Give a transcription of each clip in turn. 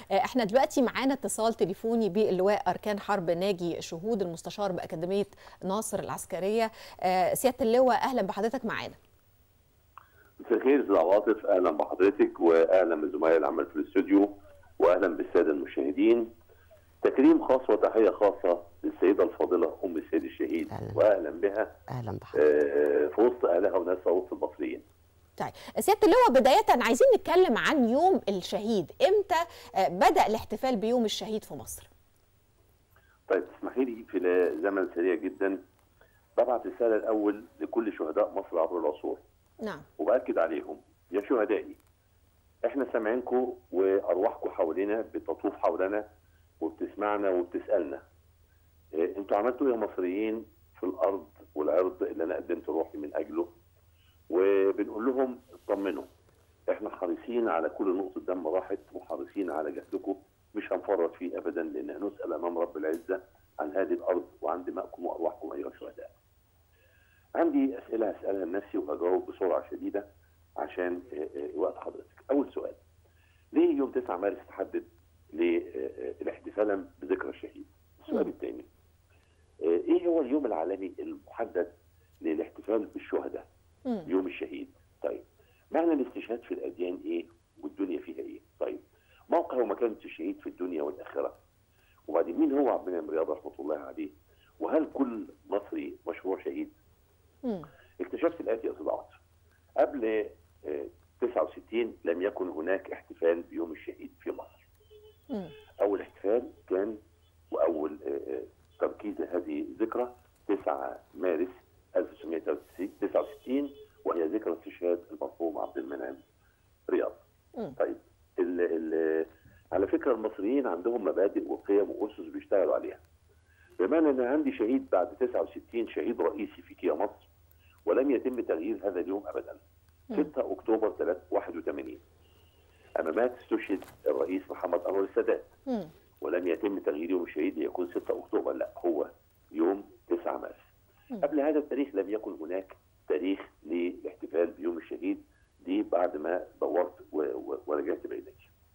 احنا دلوقتي معانا اتصال تليفوني باللواء اركان حرب ناجي شهود المستشار باكاديميه ناصر العسكريه سياده اللواء اهلا بحضرتك معانا مساء الخير استاذ عواطف اهلا بحضرتك واهلا بزملاء العمل في الاستوديو واهلا بالساده المشاهدين تكريم خاص وتحيه خاصه للسيده الفاضله ام السيد الشهيد أهلاً. واهلا بها اهلا بحضرتك آه، في وسط اهلها وناسها وسط المصريين طيب سياده اللواء بدايه عايزين نتكلم عن يوم الشهيد امتى آه، بدا الاحتفال بيوم الشهيد في مصر طيب تسمحي لي في زمن سريع جدا ببعت رساله الاول لكل شهداء مصر عبر العصور نعم وباكد عليهم يا شهدائي احنا سامعينكم وارواحكم حوالينا بتطوف حولنا وبتسمعنا وبتسالنا إيه، انتوا عملتوا ايه يا مصريين في الارض والعرض اللي انا قدمت روحي من اجله وبنقول لهم اطمنوا احنا حريصين على كل نقطه دم راحت وحريصين على جهدكم مش هنفرط فيه ابدا لان هنسال امام رب العزه عن هذه الارض وعن دمائكم وارواحكم ايها الشهداء. عندي اسئله هسالها لنفسي وهجاوب بسرعه شديده عشان آه، آه، وقت حضرتك. اول سؤال ليه يوم 9 مارس تحدد للاحتفال بذكرى الشهيد؟ السؤال مم. الثاني آه، ايه هو اليوم العالمي المحدد للاحتفال بالشهداء؟ مم. يوم الشهيد طيب معنى الاستشهاد في الاديان ايه والدنيا فيها ايه طيب موقع ومكانه الشهيد في الدنيا والاخره وبعدين مين هو عبد المنعم رياض رحمه الله عليه وهل كل مصري مشروع شهيد مم. اكتشفت الاتي يا استاذ عاطف قبل آه، 69 لم يكن هناك احتفال بيوم الشهيد في مصر مم. اول احتفال كان واول آه، آه، تركيز لهذه الذكرى 9 مارس 1969 وهي ذكرى استشهاد المرحوم عبد المنعم رياض. مم. طيب ال ال على فكره المصريين عندهم مبادئ وقيم واسس بيشتغلوا عليها. بمعنى ان عندي شهيد بعد 69 شهيد رئيسي في كيا مصر ولم يتم تغيير هذا اليوم ابدا. مم. 6 اكتوبر 81 اما مات استشهد الرئيس محمد انور السادات مم. ولم يتم تغيير يوم الشهيد ليكون 6 اكتوبر لا هو يوم 9 مارس. مم. قبل هذا التاريخ لم يكن هناك تاريخ للاحتفال بيوم الشهيد دي بعد ما دورت و- و- ورجعت بعيد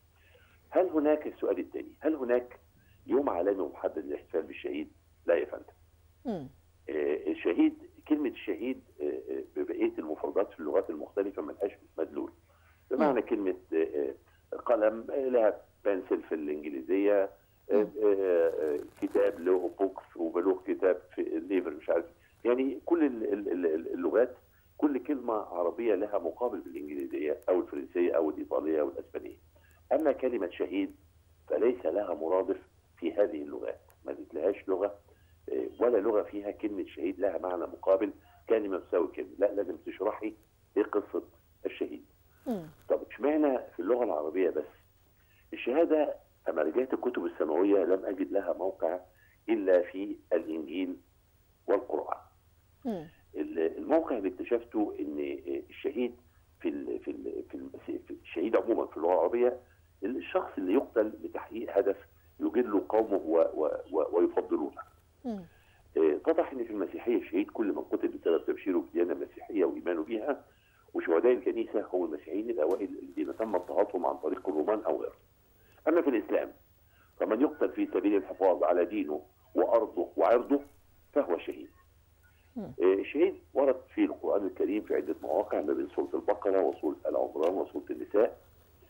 هل هناك السؤال الثاني هل هناك يوم عالمي محدد للاحتفال بالشهيد؟ لا يا فندم. مم. آه، الشهيد كلمة الشهيد آه، آه، ببقية المفردات في اللغات المختلفة ملهاش مدلول بمعنى كلمة آه، آه، قلم آه، لها بنسل في الإنجليزية آه، آه، آه، كتاب له بوك وبلوغ كتاب في ليفر مش عارف يعني كل ال- ال- ال- اللغات كل كلمة عربية لها مقابل بالإنجليزية أو الفرنسية أو الإيطالية أو الأسبانية أما كلمة شهيد فليس لها مرادف في هذه اللغات ما لهاش لغة آه، ولا لغه فيها كلمه شهيد لها معنى مقابل كلمه تساوي كلمه لا لازم تشرحي ايه قصه الشهيد مم. طب اشمعنى في اللغه العربيه بس الشهاده اما رجعت الكتب السماويه لم اجد لها موقع الا في الانجيل والقران مم. ال- الموقع اللي اكتشفته ان الشهيد في ال في ال في, ال في الشهيد عموما في اللغه العربيه الشخص اللي يقتل لتحقيق هدف يجل قومه و و و ويفضلونه مم. آه، اتضح ان في المسيحيه الشهيد كل من قتل بسبب تبشيره بالديانه المسيحيه وايمانه بها وشهداء الكنيسه هم المسيحيين الاوائل الذين تم اضطهادهم عن طريق الرومان او غيرهم. اما في الاسلام فمن يقتل في سبيل الحفاظ على دينه وارضه وعرضه فهو شهيد. مم. آه، الشهيد ورد في القران الكريم في عده مواقع ما بين سوره البقره وسوره ال عمران وسوره النساء.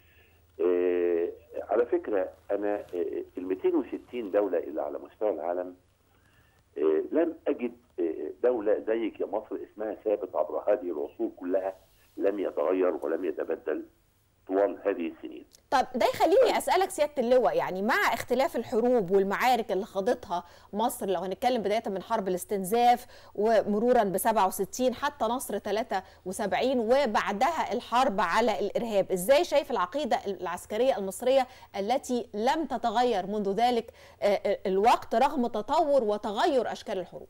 آه، على فكره انا ال 260 دوله اللي على مستوى العالم آه، لم اجد آه، دوله زيك يا مصر اسمها ثابت عبر هذه العصور كلها لم يتغير ولم يتبدل طوال هذه السنين. طب ده يخليني اسالك سياده اللواء يعني مع اختلاف الحروب والمعارك اللي خاضتها مصر لو هنتكلم بدايه من حرب الاستنزاف ومرورا ب 67 حتى نصر 73 وبعدها الحرب على الارهاب، ازاي شايف العقيده العسكريه المصريه التي لم تتغير منذ ذلك آه، آه، الوقت رغم تطور وتغير اشكال الحروب؟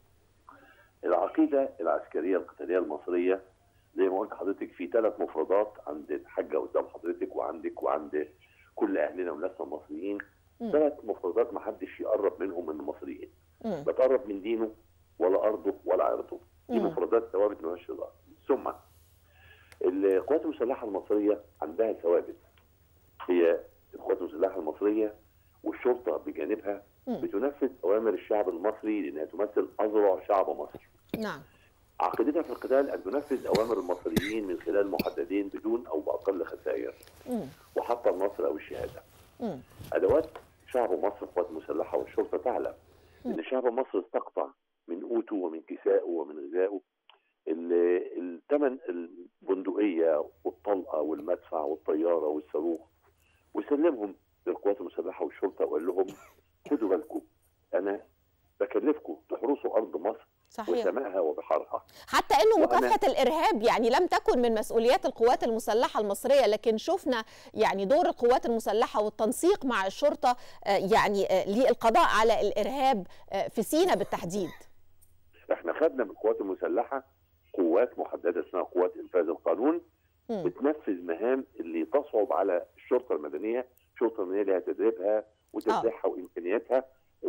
العقيده العسكريه القتاليه المصريه زي ما قلت حضرتك في ثلاث مفردات عند الحاجه قدام حضرتك وعندك وعند كل اهلنا وناسنا المصريين مم. ثلاث مفردات ما حدش يقرب منهم من المصريين مم. لا تقرب من دينه ولا ارضه ولا عرضه دي مم. مفردات ثوابت مالهاش هزار ثم القوات المسلحه المصريه عندها ثوابت هي القوات المسلحه المصريه والشرطه بجانبها مم. بتنفذ اوامر الشعب المصري لانها تمثل اذرع شعب مصر. نعم عقيدتها في القتال ان تنفذ اوامر المصريين من خلال محددين بدون او باقل خسائر مم. وحتى النصر او الشهاده. مم. ادوات شعب مصر القوات المسلحه والشرطه تعلم ان شعب مصر استقطع من قوته ومن كسائه ومن غذائه الثمن البندقيه والطلقه والمدفع والطياره والصاروخ وسلمهم للقوات المسلحه والشرطه وقال لهم خدوا بالكم انا بكلفكم تحرسوا ارض مصر صحيح وسمائها وبحارها حتى انه وأنا- مكافحه الارهاب يعني لم تكن من مسؤوليات القوات المسلحه المصريه لكن شفنا يعني دور القوات المسلحه والتنسيق مع الشرطه آه، يعني آه، للقضاء على الارهاب آه، في سيناء بالتحديد احنا خدنا من القوات المسلحه قوات محدده اسمها قوات انفاذ القانون مم. بتنفذ مهام اللي تصعب على الشرطه المدنيه، الشرطه المدنيه لها تدريبها وتسليحها وامكانياتها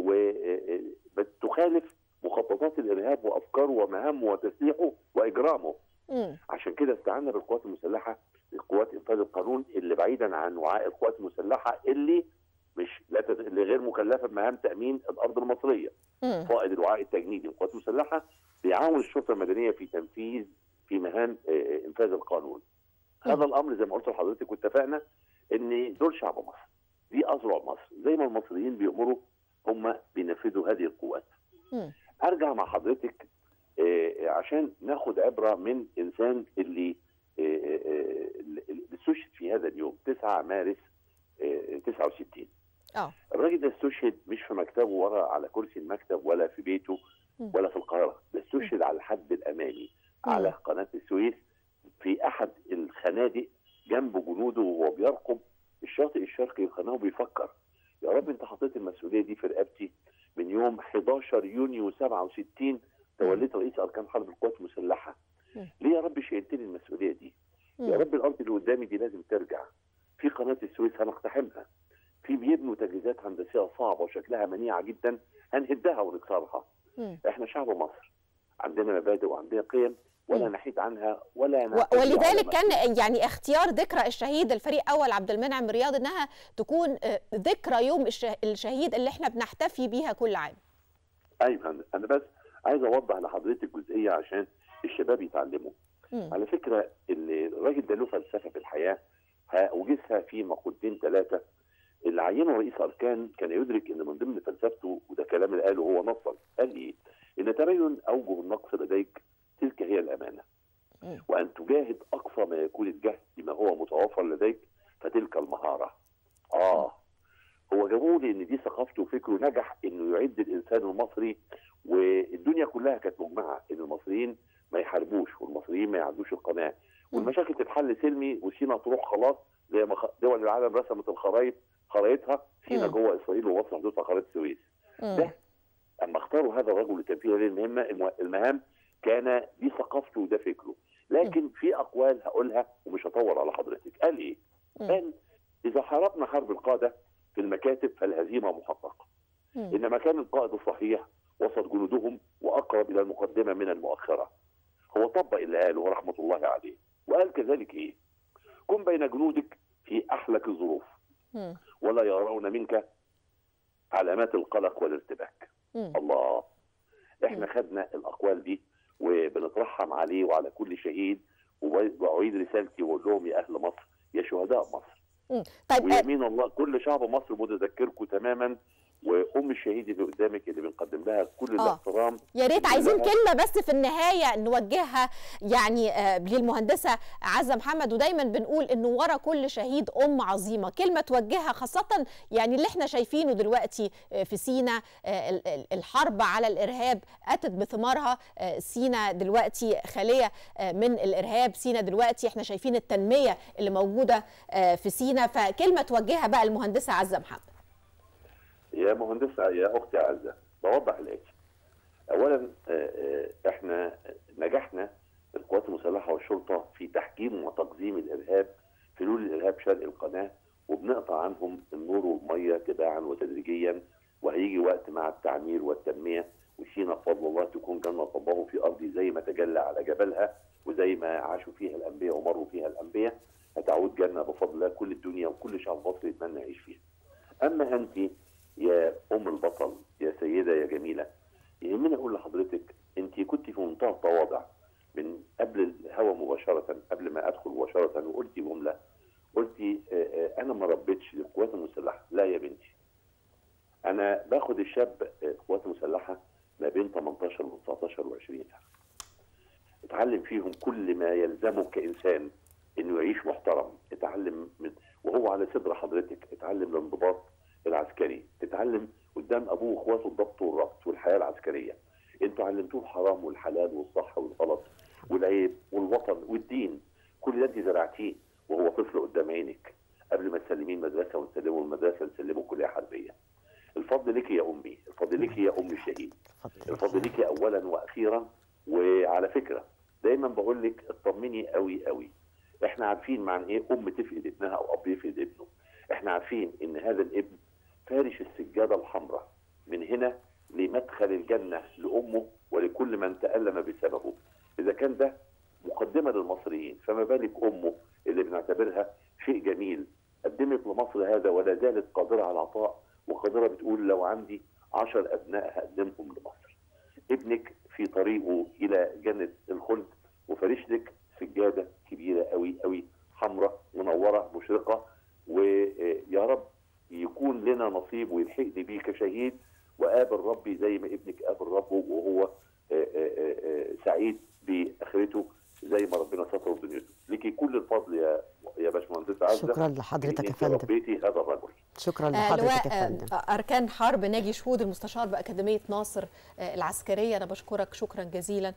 وبتخالف مخططات الارهاب وافكاره ومهامه وتسليحه واجرامه، مم. عشان كده استعنا بالقوات المسلحه قوات انفاذ القانون اللي بعيدا عن وعاء القوات المسلحه اللي مش لا تت... اللي غير مكلفه بمهام تامين الارض المصريه. مم. قائد الوعاء التجنيدي للقوات المسلحه بيعاون الشرطه المدنيه في تنفيذ في مهام آه، آه، انفاذ القانون. هذا الامر زي ما قلت لحضرتك واتفقنا ان دول شعب مصر. دي اذرع مصر، زي ما المصريين بيأمروا هم بينفذوا هذه القوات. مم. ارجع مع حضرتك آه، عشان ناخد عبره من انسان اللي آه، آه، اللي استشهد في هذا اليوم 9 مارس آه، 69 اه الراجل ده استشهد مش في مكتبه ورا على كرسي المكتب ولا في بيته مم. ولا في القاهره ده استشهد على الحد الامامي على مم. قناه السويس في احد الخنادق جنب جنوده وهو بيرقب الشاطئ الشرقي للقناه وبيفكر يا رب انت حطيت المسؤوليه دي في رقبتي من يوم 11 يونيو 67 توليت رئيس اركان حرب القوات المسلحه مم. ليه يا رب شيلتني المسؤوليه دي يا مم. رب الارض اللي قدامي دي لازم ترجع في قناه السويس هنقتحمها في بيبنوا تجهيزات هندسيه صعبه وشكلها منيعه جدا هنهدها ونكسرها مم. احنا شعب مصر عندنا مبادئ وعندنا قيم ولا مم. نحيد عنها ولا و- نعتدي على ولذلك ما- كان يعني اختيار ذكرى الشهيد الفريق اول عبد المنعم رياض انها تكون آه، ذكرى يوم الشه- الشهيد اللي احنا بنحتفي بيها كل عام ايوه أنا- انا بس عايز اوضح لحضرتك جزئيه عشان الشباب يتعلموا مم. على فكره اللي الراجل ده له فلسفه في الحياه هوجزها في مقولتين ثلاثه اللي عينه رئيس اركان كان يدرك ان من ضمن فلسفته وده كلام اللي قاله هو نصا قال ايه؟ ان تبين اوجه النقص لديك تلك هي الامانه مم. وان تجاهد اقصى ما يكون الجهد بما هو متوفر لديك فتلك المهاره. اه هو جابوه لان دي ثقافته وفكره نجح انه يعد الانسان المصري والدنيا كلها كانت مجمعه ان المصريين ما يحاربوش والمصريين ما يعدوش القناه والمشاكل تتحل سلمي وسينا تروح خلاص زي ما خ- دول العالم رسمت الخرائط خرائطها سينا مم. جوه اسرائيل ووصل حدودها قناه السويس. مم. ده اما اختاروا هذا الرجل لتنفيذ هذه المهمه الم- المهام كان دي ثقافته وده فكره لكن في اقوال هقولها ومش هطول على حضرتك قال ايه؟ مم. قال اذا حاربنا حرب القاده في المكاتب فالهزيمه محققه مم. انما كان القائد الصحيح وسط جنودهم واقرب الى المقدمه من المؤخره هو طبق اللي قاله رحمه الله عليه وقال كذلك ايه؟ كن بين جنودك في احلك الظروف مم. ولا يرون منك علامات القلق والارتباك مم. الله احنا مم. خدنا الاقوال دي وبنترحم عليه وعلى كل شهيد وب- واعيد رسالتي واقول لهم يا اهل مصر يا شهداء مصر مم. طيب آه، ويمين الله كل شعب مصر متذكركم تماما وام الشهيد اللي قدامك اللي بنقدم لها كل آه. الاحترام يا ريت عايزين كلها- كلمة بس في النهاية نوجهها يعني آه، للمهندسة عزة محمد ودايما بنقول انه ورا كل شهيد ام عظيمة كلمة توجهها خاصة يعني اللي احنا شايفينه دلوقتي آه، في سينا آه، ال- ال- الحرب على الارهاب اتت بثمارها آه، سينا دلوقتي خالية آه، من الارهاب سينا دلوقتي احنا شايفين التنمية اللي موجودة آه، في سينا فكلمة توجهها بقى المهندسة عزة محمد يا مهندسه يا اختي عزه بوضح الاتي اولا آه، آه، احنا نجحنا القوات المسلحه والشرطه في تحكيم وتقزيم الارهاب فلول الارهاب شرق القناه وبنقطع عنهم النور والميه تباعا وتدريجيا وهيجي وقت مع التعمير والتنميه وسينا بفضل الله تكون جنه الله في ارضي زي ما تجلى على جبلها وزي ما عاشوا فيها الانبياء ومروا فيها الانبياء هتعود جنه بفضل الله كل الدنيا وكل شعب مصري يتمنى يعيش فيها. اما انت يا ام البطل يا سيده يا جميله يهمني اقول لحضرتك انت كنت في منتهى التواضع من قبل الهوا مباشره قبل ما ادخل مباشره وقلتي جمله قلتي آه، آه، انا ما ربيتش القوات المسلحه لا يا بنتي انا باخد الشاب آه، القوات المسلحه ما بين 18 و 19 و 20 سنه اتعلم فيهم كل ما يلزمه كانسان انه يعيش محترم اتعلم من وهو على صدر حضرتك اتعلم الانضباط العسكري اتعلم قدام ابوه واخواته الضبط والربط والحياه العسكريه انتوا علمتوه الحرام والحلال والصح والغلط والعيب والوطن والدين كل ده انت زرعتيه وهو طفل قدام عينك قبل ما تسلميه المدرسه وتسلمه المدرسه نسلمه كليه حربيه الفضل لك يا امي الفضل لك يا ام الشهيد الفضل لك اولا واخيرا وعلى فكره دايما بقول لك اطمني قوي قوي احنا عارفين معنى ايه ام تفقد ابنها او اب يفقد ابنه احنا عارفين ان هذا الابن فارش السجاده الحمراء من هنا لمدخل الجنه لامه ولكل من تالم بسببه اذا كان ده مقدمه للمصريين فما بالك امه اللي بنعتبرها شيء جميل قدمت لمصر هذا ولا زالت قادره على العطاء وقادره بتقول لو عندي عشر ابناء هقدمهم لمصر ابنك في طريقه الى جنه الخلد وفارش لك سجاده كبيره قوي قوي حمراء منوره مشرقه ويا رب يكون لنا نصيب ويلحقني بيه كشهيد وقابل ربي زي ما ابنك قابل ربه وهو آه، آه، آه، سعيد باخرته زي ما ربنا ستره دنيته ليكي كل الفضل يا يا باشمهندس عزه شكرا لحضرتك إن يا أنت فندم ربيتي هذا الرجل شكرا آه، لحضرتك لواء يا فندم آه، أركان حرب ناجي شهود المستشار بأكاديمية ناصر آه، العسكرية أنا بشكرك شكرا جزيلا